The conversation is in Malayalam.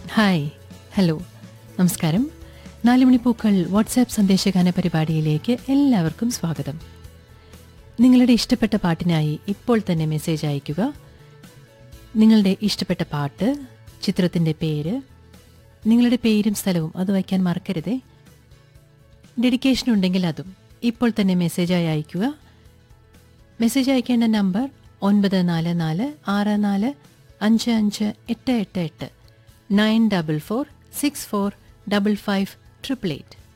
ഹായ് ഹലോ നമസ്കാരം നാലുമണിപ്പൂക്കൾ വാട്സാപ്പ് സന്ദേശഗാന പരിപാടിയിലേക്ക് എല്ലാവർക്കും സ്വാഗതം നിങ്ങളുടെ ഇഷ്ടപ്പെട്ട പാട്ടിനായി ഇപ്പോൾ തന്നെ മെസ്സേജ് അയയ്ക്കുക നിങ്ങളുടെ ഇഷ്ടപ്പെട്ട പാട്ട് ചിത്രത്തിൻ്റെ പേര് നിങ്ങളുടെ പേരും സ്ഥലവും അത് വയ്ക്കാൻ മറക്കരുതേ ഡെഡിക്കേഷൻ ഉണ്ടെങ്കിൽ അതും ഇപ്പോൾ തന്നെ മെസ്സേജായി അയയ്ക്കുക മെസ്സേജ് അയക്കേണ്ട നമ്പർ ഒൻപത് നാല് നാല് ആറ് നാല് അഞ്ച് അഞ്ച് എട്ട് എട്ട് എട്ട് nine double four six four double five triple eight